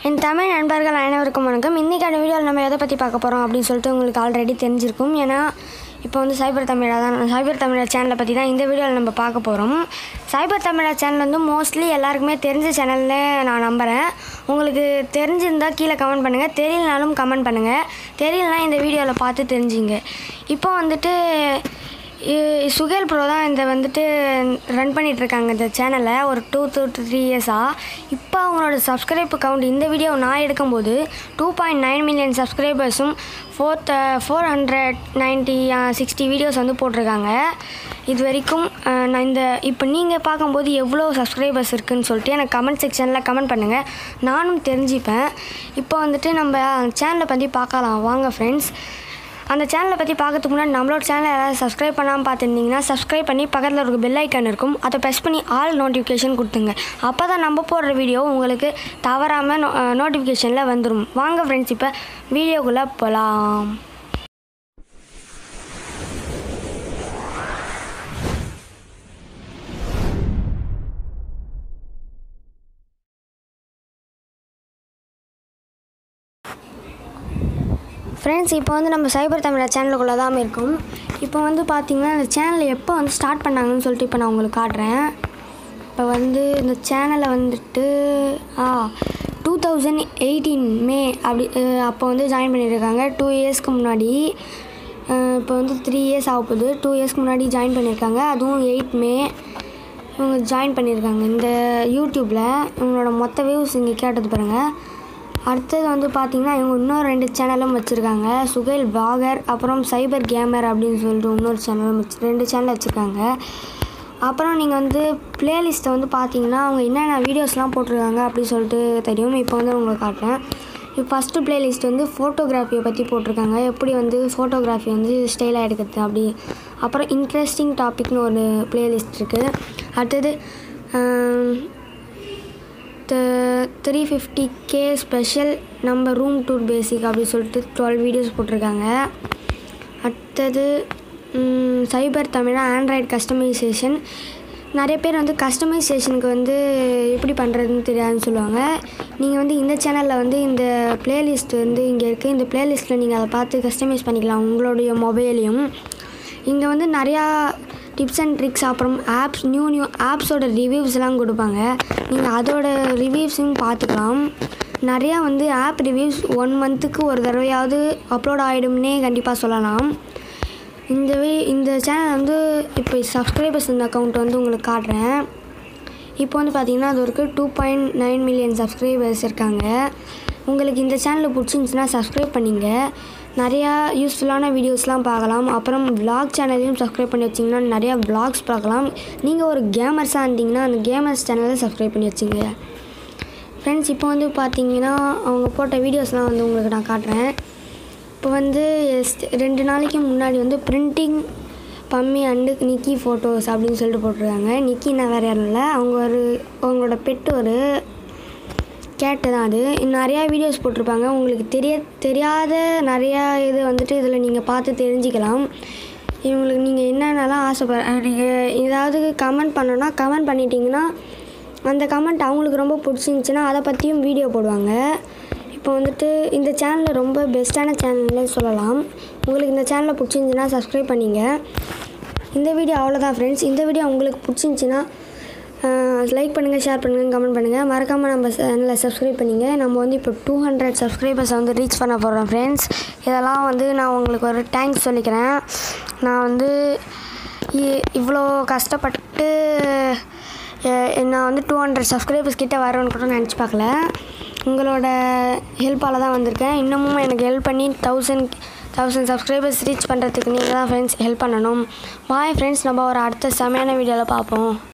என் தமிழ் நண்பர்கள் அனைவருக்கும் வணக்கம் இன்றைக்கான வீடியோவில் நம்ம எதை பற்றி பார்க்க போகிறோம் அப்படின்னு சொல்லிட்டு உங்களுக்கு ஆல்ரெடி தெரிஞ்சிருக்கும் ஏன்னா இப்போ வந்து சைபர் தமிழா தான் சைபர் தமிழா சேனலை பற்றி தான் இந்த வீடியோவில் நம்ம பார்க்க போகிறோம் சைபர் தமிழா சேனல் வந்து மோஸ்ட்லி எல்லாருக்குமே தெரிஞ்ச சேனல்னு நான் நம்புகிறேன் உங்களுக்கு தெரிஞ்சிருந்தால் கீழே கமெண்ட் பண்ணுங்கள் தெரியலனாலும் கமெண்ட் பண்ணுங்கள் தெரியலனா இந்த வீடியோவில் பார்த்து தெரிஞ்சுங்க இப்போ வந்துட்டு இ- சுகேல் ப்ரோ தான் இந்த வந்துட்டு ரன் பண்ணிட்டு இருக்காங்க இந்த சேனலை ஒரு டூ டூ த்ரீ இயர்ஸாக இப்போ அவங்களோட சப்ஸ்கிரைப் கவுண்ட் இந்த வீடியோ நான் எடுக்கும்போது டூ பாயிண்ட் நைன் மில்லியன் சப்ஸ்கிரைபர்ஸும் four four hundred ninety sixty videos வந்து போட்டிருக்காங்க இது வரைக்கும் அஹ், நான் இந்த இப்போ நீங்கள் பார்க்கும்போது எவ்வளோ சப்ஸ்கிரைபர்ஸ் இருக்குன்னு சொல்லிட்டு எனக்கு கமெண்ட் செக்ஷனில் கமெண்ட் பண்ணுங்கள் நானும் தெரிஞ்சுப்பேன் இப்போ வந்துட்டு நம்ம சேனலை பற்றி பார்க்கலாம் வாங்க ஃப்ரெண்ட்ஸ் அந்த சேனலை பற்றி பார்க்கறதுக்கு முன்னாடி நம்மளோட சேனலை யாராவது சப்ஸ்கிரைப் பண்ணாமல் பார்த்துருந்தீங்கன்னா சப்ஸ்கிரைப் பண்ணி பக்கத்தில் இருக்க பெல் ஐக்கான் இருக்கும் அதை ப்ரெஸ் பண்ணி ஆல் நோட்டிஃபிகேஷன் கொடுத்துங்க அப்போ தான் நம்ம போடுற வீடியோ உங்களுக்கு தவறாமல் நோட்டிஃபிகேஷனில் வந்துடும் வாங்க ஃப்ரெண்ட்ஸ் இப்போ வீடியோக்குள்ளே போகலாம் ஃப்ரெண்ட்ஸ் இப்போ வந்து நம்ம சைபர் தமிழா சேனலுக்குள்ளே தான் இருக்கும் இப்போ வந்து பார்த்தீங்கன்னா இந்த சேனலை எப்போ வந்து ஸ்டார்ட் பண்ணாங்கன்னு சொல்லிட்டு இப்போ நான் உங்களுக்கு காட்டுறேன் இப்போ வந்து இந்த சேனலை வந்துட்டு ஆ டூ தௌசண்ட் எயிட்டீன் மே அப்படி அஹ், அப்போ வந்து ஜாயின் பண்ணியிருக்காங்க டூ இயர்ஸ்க்கு முன்னாடி அஹ், இப்போ வந்து த்ரீ இயர்ஸ் ஆக போகுது டூ இயர்ஸ்க்கு முன்னாடி ஜாயின் பண்ணியிருக்காங்க அதுவும் எயிட் மே இவங்க ஜாயின் பண்ணியிருக்காங்க இந்த யூடியூப்பில் இவங்களோட மொத்த வியூஸ் இங்கே கேட்டது பாருங்கள் அடுத்தது வந்து பார்த்தீங்கன்னா இவங்க இன்னொரு ரெண்டு சேனலும் வச்சுருக்காங்க சுகைல் பாகர் அப்புறம் சைபர் கேமர் அப்படின்னு சொல்லிட்டு இன்னொரு சேனலும் வச்சு ரெண்டு சேனல் வச்சுருக்காங்க அப்புறம் நீங்கள் வந்து பிளேலிஸ்ட்டை வந்து பார்த்தீங்கன்னா அவங்க என்னென்ன வீடியோஸ்லாம் போட்டிருக்காங்க அப்படின்னு சொல்லிட்டு தெரியும் இப்போ வந்து உங்களுக்கு காட்டுறேன் இப்போ ஃபஸ்ட்டு பிளேலிஸ்ட் வந்து ஃபோட்டோகிராஃபியை பற்றி போட்டிருக்காங்க எப்படி வந்து ஃபோட்டோகிராஃபி வந்து ஸ்டைலாக எடுக்கிறது அப்படி அப்புறம் இன்ட்ரெஸ்டிங் டாபிக்னு ஒரு பிளேலிஸ்ட் இருக்குது அடுத்தது த்ரீ ஃபிஃப்டி கே ஸ்பெஷல் நம்ம ரூம் டூர் பேசிக் அப்படி சொல்லிட்டு டுவெல் வீடியோஸ் போட்டிருக்காங்க அடுத்தது சைபர் தமிழா ஆண்ட்ராய்டு கஸ்டமைசேஷன் நிறைய பேர் வந்து கஸ்டமைசேஷனுக்கு வந்து எப்படி பண்ணுறதுன்னு தெரியாதுன்னு சொல்லுவாங்க நீங்கள் வந்து இந்த சேனலில் வந்து இந்த பிளேலிஸ்ட் வந்து இங்கே இருக்குது இந்த பிளேலிஸ்ட்டில் நீங்கள் அதை பார்த்து கஸ்டமைஸ் பண்ணிக்கலாம் உங்களுடைய மொபைலையும் இங்கே வந்து நிறையா டிப்ஸ் அண்ட் ட்ரிக்ஸ் அப்புறம் ஆப்ஸ் நியூ நியூ ஆப்ஸோட ரிவ்யூஸ்லாம் கொடுப்பாங்க நீங்கள் அதோட ரிவ்யூஸையும் பார்த்துக்கலாம் நிறையா வந்து ஆப் ரிவ்யூஸ் ஒன் மந்த்துக்கு ஒரு தடவையாவது அப்லோட் ஆகிடும்னே கண்டிப்பாக சொல்லலாம் இந்த வே இந்த சேனல் வந்து இப்போ சப்ஸ்கிரைபர்ஸ் இந்த அக்கௌண்ட் வந்து உங்களுக்கு காட்டுறேன் இப்போ வந்து பார்த்தீங்கன்னா அது ஒரு two point nine million subscribers இருக்காங்க உங்களுக்கு இந்த சேனல் பிடிச்சிருந்துச்சுன்னா சப்ஸ்கிரைப் பண்ணிங்க நிறையா யூஸ்ஃபுல்லான வீடியோஸ்லாம் பார்க்கலாம் அப்புறம் vlog சேனலையும் சப்ஸ்கிரைப் பண்ணி வச்சிங்கன்னா நிறையா vlogs பார்க்கலாம் நீங்கள் ஒரு கேமர்ஸாக இருந்தீங்கன்னா அந்த கேமர்ஸ் சேனலை சப்ஸ்கிரைப் பண்ணி வச்சுங்க ஃப்ரெண்ட்ஸ் இப்போ வந்து பார்த்தீங்கன்னா அவங்க போட்ட வீடியோஸ்லாம் வந்து உங்களுக்கு நான் காட்டுறேன் இப்போ வந்து எஸ்- ரெண்டு நாளைக்கு முன்னாடி வந்து printing Pammi and Nikki photos அப்படின்னு சொல்லிட்டு போட்டிருக்காங்க நிக்கின்னா வேறு யாரும் இல்லை அவங்க ஒரு அவங்களோட பெட்டு ஒரு கேட்டு தான் அது நிறையா வீடியோஸ் போட்டிருப்பாங்க உங்களுக்கு தெரிய தெரியாத நிறையா இது வந்துட்டு இதில் நீங்கள் பார்த்து தெரிஞ்சுக்கலாம் இவங்களுக்கு நீங்கள் என்னென்னலாம் ஆசைப்பட நீங்கள் ஏதாவது கமெண்ட் பண்ணணும்னா கமெண்ட் பண்ணிட்டீங்கன்னா அந்த கமெண்ட் அவங்களுக்கு ரொம்ப பிடிச்சிருந்துச்சின்னா அதை பற்றியும் வீடியோ போடுவாங்க இப்போ வந்துட்டு இந்த சேனலில் ரொம்ப பெஸ்ட்டான சேனல்னு சொல்லலாம் உங்களுக்கு இந்த சேனலை பிடிச்சிருந்துச்சின்னா சப்ஸ்கிரைப் பண்ணிங்க இந்த வீடியோ அவ்வளோதான் ஃப்ரெண்ட்ஸ் இந்த வீடியோ உங்களுக்கு பிடிச்சிருந்துச்சின்னா லைக் பண்ணுங்கள் ஷேர் பண்ணுங்கள் கமெண்ட் பண்ணுங்கள் மறக்காமல் நம்ம சேனலை சப்ஸ்கிரைப் பண்ணிங்க நம்ம வந்து இப்போ டூ ஹண்ட்ரட் சப்ஸ்கிரைபர்ஸை வந்து ரீச் பண்ண போகிறோம் ஃப்ரெண்ட்ஸ் இதெல்லாம் வந்து நான் உங்களுக்கு ஒரு தேங்க்ஸ் சொல்லிக்கிறேன் நான் வந்து இ- இவ்வளோ கஷ்டப்பட்டு எ- நான் வந்து டூ ஹண்ட்ரட் சப்ஸ்கிரைபர்ஸ் கிட்ட வரேன்னு கூட நினச்சி பார்க்கல உங்களோட ஹெல்ப்பால் தான் வந்திருக்கேன் இன்னமும் எனக்கு ஹெல்ப் பண்ணி தௌசண்ட் தௌசண்ட் சப்ஸ்கிரைபர்ஸ் ரீச் பண்ணுறதுக்கு நீங்கள் தான் ஃப்ரெண்ட்ஸ் ஹெல்ப் பண்ணணும் பாய் ஃப்ரெண்ட்ஸ் நம்ம ஒரு அடுத்த செமையான வீடியோவில் பார்ப்போம்